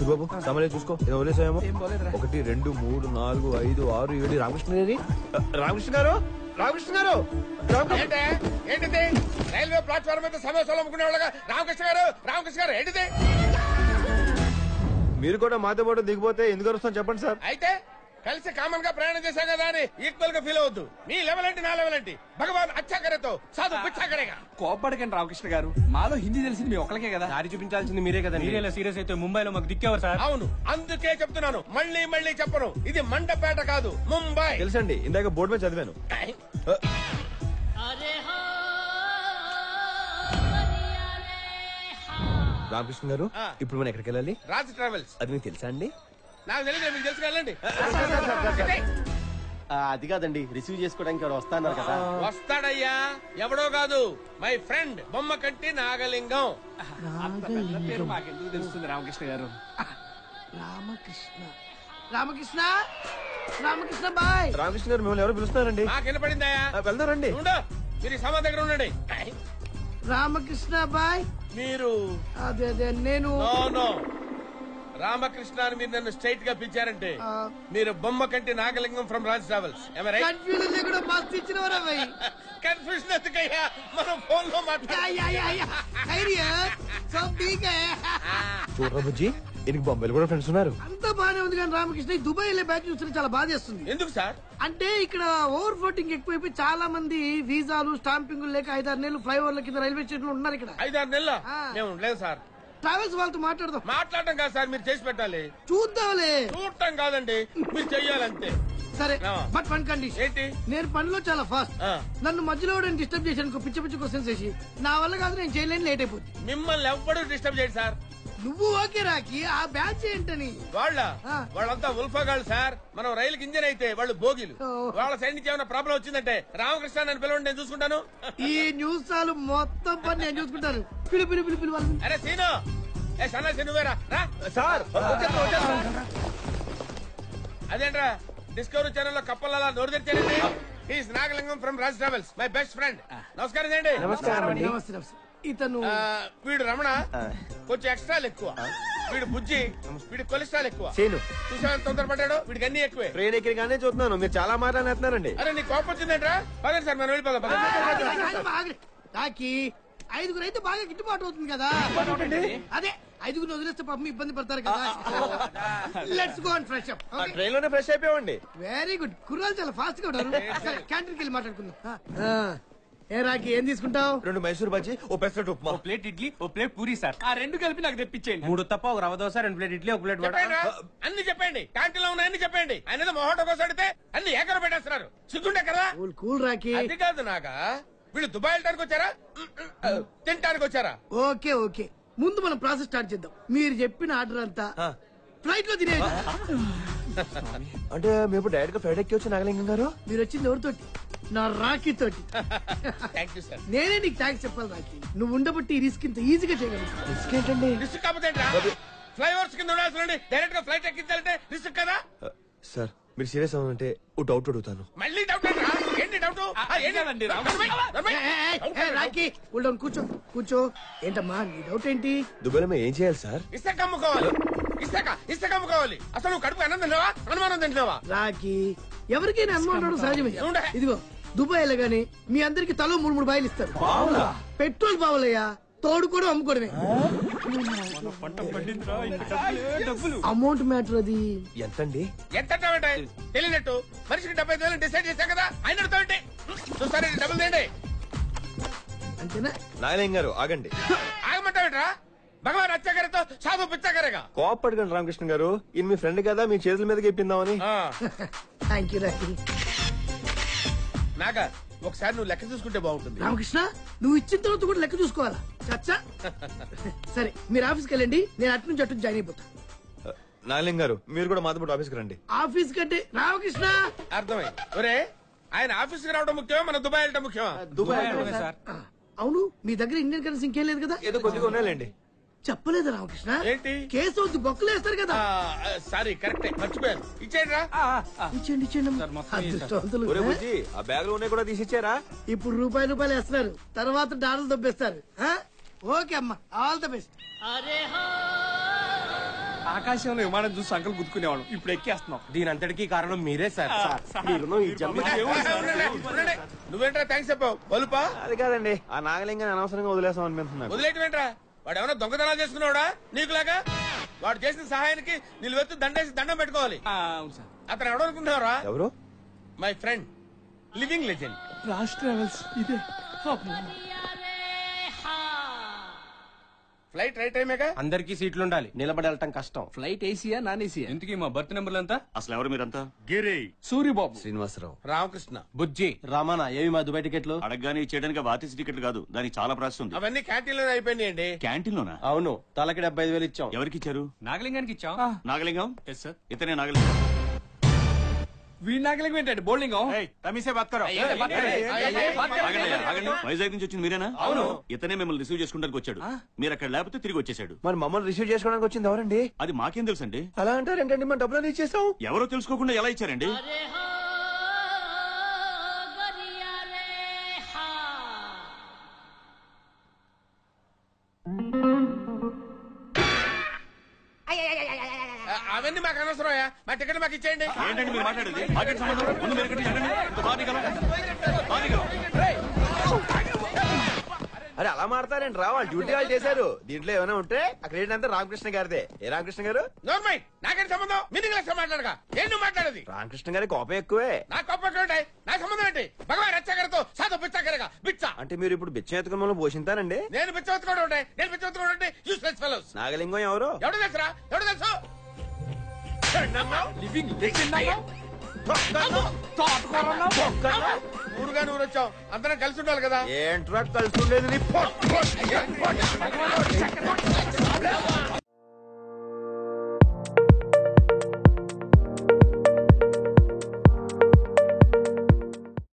బుజ్జిబాబు సమయం చూసుకో ఏదో వదిలేసాయేమో ఒకటి రెండు మూడు నాలుగు ఐదు ఆరు ఏడు రామకృష్ణ గారి రామకృష్ణ గారు రామకృష్ణ గారు రామకృష్ణ ఏంటే ఏంటిది రైల్వే ప్లాట్ఫామ్ మీద సమోసాలు అమ్ముకునే వాళ్ళగా రామకృష్ణ గారు రామకృష్ణ గారు ఏంటిది మీరు కూడా మాతో పాటు దిగిపోతే ఎందుకు వస్తాం చెప్పండి సార్ అయితే కలిసి కామన్ గా ప్రయాణం చేశాం కదా అని ఈక్వల్ గా ఫీల్ అవద్దు మీ లెవెల్ ఏంటి నా లెవెల్ ఏంటి భగవాన్ అచ్చాకరేతో సాధు పిచ్చాకరేగా కోప్పడకండి రామకృష్ణ గారు మాలో హిందీ తెలిసింది మీ ఒక్కలకే కదా దారి చూపించాల్సింది మీరే కదండి మీరేలా సీరియస్ అయితే ముంబైలో మాకు దిక్కేవారు సార్ అవును అందుకే చెప్తున్నాను మళ్ళీ మళ్ళీ చెప్పను ఇది మండపేట కాదు ముంబై తెలుసండి ఇందాక బోర్డు మీద చదివాను రామకృష్ణ గారు ఆ. ఇప్పుడు మనం ఎక్కడికి వెళ్ళాలి రాజ్ ట్రావెల్స్ అది మీకు తెలుసా అండి నాకు తెలియదు మీకు తెలుసు వెళ్ళండి అది కాదండి రిసీవ్ చేసుకోవడానికి ఎవరు వస్తాన్నారు కదా వస్తాడయ్యా ఎవడో కాదు మై ఫ్రెండ్ బొమ్మ కంటి నాగలింగం పేరు మాకెందుకు తెలుస్తుంది రామకృష్ణ గారు రామకృష్ణ రామకృష్ణ రామకృష్ణ బాయ్ రామకృష్ణ గారు మిమ్మల్ని ఎవరు పిలుస్తున్నారండి నాకు వినపడిందయ్యా ఆ, వెళ్దారండి ఉండు మీరు ఈ సభ దగ్గర ఉండండి రామకృష్ణ బాయ్ మీరు అదే అదే నేను నో నో రామకృష్ణ అని మీరు నన్ను స్ట్రైట్ గా పిలిచారంటే ఆ. మీరు బొమ్మ కంటి Nagalingam from Raj travels confusion లేకుండా మస్తు ఇచ్చినవరా భయ్ కన్ఫ్యూజన్ ఎందుకయ్యా మనం ఫోన్ లో యా, మాట్లాడాలి యా, యా, యా. ఖైరియత్? సబ్ ఠీక్ హై. చూడరా బుజ్జి ఈయనకి బొంబాయిలో కూడా ఫ్రెండ్స్ ఉన్నారు అంతా బానే ఉంది కానీ రామకృష్ణ ఈ దుబాయ్ వెళ్ళే బ్యాచ్ చూస్తే చాలా బాధేస్తుంది ఎందుకు సార్ అంటే ఇక్కడ ఓవర్ ఫ్లోటింగ్ ఎక్కువైపోయి చాలా మంది వీసాలు స్టాంపింగ్ లేక ఐదారు నెలలు ఫ్లైఓవర్ల కింద రైల్వే స్టేషన్ ఉన్నారు ఇక్కడ ఐదారు నెలల ఆ. మేము లేదు సార్ ట్రావెల్స్ వాళ్ళతో మాట్లాడదాం మాట్లాడటం కాదు సార్ మీరు చేసి పెట్టాలి చూద్దాంలే చూడటం కాదండి మీరు చెయ్యాలంతే సరే ఆ. బట్ వన్ కండిషన్ ఏంటి నేను పనిలో చాలా ఫాస్ట్ ఆ. నన్ను మధ్యలో డిస్టర్బ్ చేశాను పిచ్చి పిచ్చి క్వశ్చన్స్ చేసి నా వల్ల కాదు నేను చేయలేని లేట్ అయిపోద్ది మిమ్మల్ని ఎవ్వడూ డిస్టర్బ్ చేయండి సార్ నువ్వు ఓకే రాకి ఆ బ్యాచ్ ఏంటని వాళ్ళ ఆ. వాళ్ళంతా ఉల్ఫగాళ్ళు సార్ మనం రైలుకి ఇంజన్ అయితే వాళ్ళు బోగిలు ఓ. వాళ్ళ సైడ్ నుంచి ఏమైనా ప్రాబ్లం వచ్చిందంటే రామకృష్ణ నన్ను పిలవండి నేను చూసుకుంటాను ఈ న్యూస్ చాలు మొత్తం పని నేను చూసుకుంటాను పిలు పిలు పిలు పిలు వాళ్ళని అరే సీను ఏ సన్నాసి నువ్వేరా రా సార్ వచ్చేస్తా, వచ్చేస్తా. అదేంట్రా డిస్కవరీ ఛానల్ లో కప్పలలా నోరు తెరిచారండి he's Nagalingam from Raj travels my best friend నమస్కారం అండి నమస్తే నమస్తే ఇతను ఆ, వీడు రమణ కొంచెం ఎక్స్ట్రాలు ఎక్కువ వీడు బుజ్జి వీడి కొలెస్ట్రాల్ ఎక్కువ చేను చూసా తొందరపడ్డాడు వీడికి అన్ని ఎక్కువే ట్రైన్ ఎక్కడిగానే చూస్తున్నాను మీరు చాలా మాట్లాడుతున్నారండి అరే నీ కోపం వచ్చిందంట్రా పదండి సార్ మనం వెళ్ళిపోదాం పదండి. రాకి ఐదుగురు అయితే బాగా గిట్టుబాటు అవుతుంది కదా అదే ఐదుగురు వదిలేస్తే పాపం ఇబ్బంది పడతారు కదా let's go and fresh up train లోనే ఫ్రెష్ అయిపోయామండి వెరీ గుడ్ కుర్రాలు చాలా ఫాస్ట్ గా ఉన్నారు క్యాంటీన్కి వెళ్ళి మాట్లాడుకుందాం ఆ, ఏ రాకి ఏం తీసుకుంటావు రెండు మైసూర్ బజ్జీ ఓ పెసరట్ ఉప్మా ఓ ప్లేట్ ఇడ్లీ ఓ ప్లేట్ పూరి సార్ ఆ రెండు కలిపి నాకు తెప్పించేయండి మూడు తప్ప ఒక రవ దోశ రెండు ప్లేట్ ఇడ్లీ ఒక ప్లేట్ వడ చెప్పండి రా. అన్ని చెప్పండి క్యాంటీన్ లో ఉన్నాయని చెప్పండి ఆయన ఏదో మొహోటో కోసం అడిగితే అన్ని ఏకర పెట్టేస్తున్నారు సిగ్గుంటే కదా కూల్ కూల్ రాకి అది కాదు నాగా వీళ్ళు దుబాయ్ వెళ్ళడానికి వచ్చారా తినడానికి వచ్చారా ఓకే ఓకే ముందు మనం ప్రాసెస్ స్టార్ట్ చేద్దాం మీరు చెప్పిన ఆర్డర్ అంతా ఫ్లైట్ లో తినేది అంటే మేము డైరెక్ట్ గా ఫ్లైట్ ఎక్కి వచ్చి నాగలింగం గారు మీరు వచ్చింది ఎవరితోటి నా రాఖీ తోటి థ్యాంక్ యూ సార్ నేనే నీకు థ్యాంక్స్ చెప్పాలి రాఖీ నువ్వు ఉండబట్టి ఈ రిస్క్ ఇంత ఈజీగా చేయగలుగుతావు రిస్క్ ఏంటండి రిస్క్ కాకపోతే ఫ్లైఓవర్స్ కింద ఉండాల్సిన డైరెక్ట్ గా ఫ్లైట్ ఎక్కించాలంటే రిస్క్ కదా సార్ మీరు సీరియస్ అవునంటే ఓ డౌట్ అడుగుతాను మళ్ళీ డౌట్ ఏంట్రా? ఏంటి డౌట్ కాదండి, రామకృష్ణ. రాఖీ కూల్ డౌన్ కూర్చో కూర్చో ఏంటమ్మా నీ డౌట్ ఏంటి దుబాయ్లో మేము ఏం చేయాలి సార్ ఇసుక అమ్ముకోవాలి ఇసుక ఇసుక అమ్ముకోవాలి అసలు నువ్వు కడుపు అన్నం తిన్నావా అనుమానం తింటున్నావా రాఖీ ఎవరికైనా అనుమానం రావడం సహజమే ఉండే. ఇదిగో దుబాయ్ వెళ్ళగానే మీ అందరికి తలో మూడు మూడు బాయిలు ఇస్తారు పెట్రోల్ బావులయ్యా తోడు కూడా అమ్ముకోవడమే అమౌంట్ మ్యాటర్ అది ఎంత ఎంతండి అంటే తెలియనట్టు మనిషికి డెబ్బై ఐదు వేలు డిసైడ్ చేశా కదా ఆయన అడుగుతావంటే చూసారే డబ్బులు తేండి అంతేనా నాగలింగం గారు ఆగండి ఆగమంటావేట్రా భగవాన్ అత్యాగారితో సాధు పిచ్చాగారేగా కోప్ అడగండి రామకృష్ణ గారు ఈయన మీ ఫ్రెండ్ కదా మీ చేతుల మీదకి ఇప్పిందామని థ్యాంక్ యూ రాఖీ నాగా ఒకసారి నువ్వు లెక్క చూసుకుంటే బాగుంటుంది రామకృష్ణ నువ్వు ఇచ్చిన తర్వాత కూడా లెక్క చూసుకోవాలా చచ్చా సరే మీరు ఆఫీస్కి వెళ్ళండి నేను అటు నుంచి అటు జాయిన్ అయిపోతా నాగలింగం గారు మీరు కూడా మాతో పాటు ఆఫీస్కి రండి ఆఫీస్ కంటే రామకృష్ణ అర్థమై ఒరే ఆయన ఆఫీస్కి రావడం ముఖ్యమా మన దుబాయ్ వెళ్ళడం ముఖ్యమా దుబాయ్ సార్ ఆ, అవును మీ దగ్గర ఇండియన్ కరెన్సీ ఇంకేం లేదు కదా ఏదో కొద్దిగా ఉన్నాయండి చెప్పలేదు రామకృష్ణ ఏంటి కేసు వద్దు బొక్కలు వేస్తారు కదా సారీ కరెక్టే మర్చిపోయాను ఇచ్చేయండి రా ఇచ్చేయండి ఇచ్చేయండి సార్, మొత్తం ఇయ్యండి సార్. అదృష్టవంతులు. ఒరే బుజ్జి ఆ బ్యాగ్ లో ఉన్నాయి కూడా తీసిచ్చారా ఇప్పుడు రూపాయి రూపాయలు వేస్తున్నారు తర్వాత డాలర్లు దొబ్బేస్తారు ఆ? ఓకే అమ్మా ఆల్ ద బెస్ట్ ఆకాశంలో విమానం చూసి అంకల్ గుర్తుకునేవాడు ఇప్పుడు ఎక్కేస్తున్నాం దీని అంతటికీ కారణం మీరే సార్ మీరు ఈ జన్మ ఉండండి. నువ్వేంట్రా థ్యాంక్స్ చెప్పావు బలుపా అది కాదండి ఆ నాగలింగాన్ని అనవసరంగా వదిలేసాం అనిపిస్తుంది వదిలేయటమేంట్రా వాడు ఏమైనా దొంగతనాలు చేసుకున్నాడా నీకులాగా వాడు చేసిన సహాయానికి నిలువెత్తు దండేసి దండం పెట్టుకోవాలి ఆ, అవును సార్ అతను ఎవడనుకుంటున్నారా ఎవరు my friend living legend Raj travels ఇదే ఫ్లైట్ రైట్ టైమేగా అందరికీ సీట్లు ఉండాలి నిలబడి వెళ్ళటం కష్టం ఫ్లైట్ ఏసీయా నాన్ ఏసీయా ఇంతకీ మా బర్త్ నెంబర్లు ఎంత అసలు ఎవరు మీరంతా గిరి సూర్యబాబు శ్రీనివాసరావు రామకృష్ణ బుజ్జి రామానా ఏవి మా దుబాయ్ టికెట్లు అడగగానే ఇచ్చేయడానికి ఆర్టీసీ టికెట్లు కాదు దానికి చాలా ప్రాసెస్ ఉంది అవన్నీ క్యాంటీన్ లో అయిపోయినాయండి క్యాంటీన్ లోనా అవును తలకి డెబ్బై ఐదు వేలు ఇచ్చాం ఎవరికి ఇచ్చారు నాగలింగానికి ఇచ్చాం నాగలింగం ఎస్ సార్ ఇతనే నాగలింగం వీడి నాగలింగం ఏంటండి బౌలింగం ఆగండి, ఆగండి. వైజాగ్ నుంచి వచ్చింది మీరేనా అవును ఇతనే మిమ్మల్ని రిసీవ్ చేసుకోవడానికి వచ్చాడు మీరు అక్కడ లేకపోతే తిరిగి వచ్చేసాడు మరి మమ్మల్ని రిసీవ్ చేసుకోవడానికి వచ్చింది ఎవరండి అది మాకేం తెలుసండి అలా అంటారు ఏంటండి మన డబ్బులు ఇచ్చేసాం ఎవరో తెలుసుకోకుండా ఎలా ఇచ్చారండి ఆ, అవన్నీ మాకు అనవసరం మా టికెట్ మాకు ఇచ్చేయండి ఏంటండి మీరు మాట్లాడేది మాకేంటి సంబంధం ముందు మీరు ఇక్కడికి వెళ్ళండి. ఇంత బాగా దిగలం. బాగా దిగలం. అరే అలా మాడతారేంటి రా వాళ్ళు డ్యూటీ వాళ్ళు చేశారు దీంట్లో ఏమైనా ఉంటే ఆ క్రెడిట్ అంతా రామకృష్ణ గారిదే ఏ రామకృష్ణ గారు నోర్మై నాకేంటి సంబంధం మీనింగ్ లెక్క మాట్లాడగా ఏం నువ్వు మాట్లాడేది రామకృష్ణ గారి కోపం ఎక్కువే నా కోపం ఉంటాయి నా సంబంధం ఏంటి భగవాన్ రచ్చగరతో సాధు పిచ్చగరగా బిచ్చ అంటే మీరు ఇప్పుడు బిచ్చం ఎత్తుకుని మమ్మల్ని పోషింతారండి నేను పిచ్చవెత్తుకోవడం ఉంటాయి నేను పిచ్చవెత్తుకోవడం ఉంటాయి యూస్లెస్ ఫెలోస్ నాగలింగం ఎవరు ఎవడు తెలుసురా ఎవడు తెలుసు లివింగ్ తోటకూరన్నావు ఊరుగా నువ్వు వచ్చావు అందరం కలిసి ఉండాలి కదా ఏంట్రా కలిసి ఉండేది నీ పొట్ట.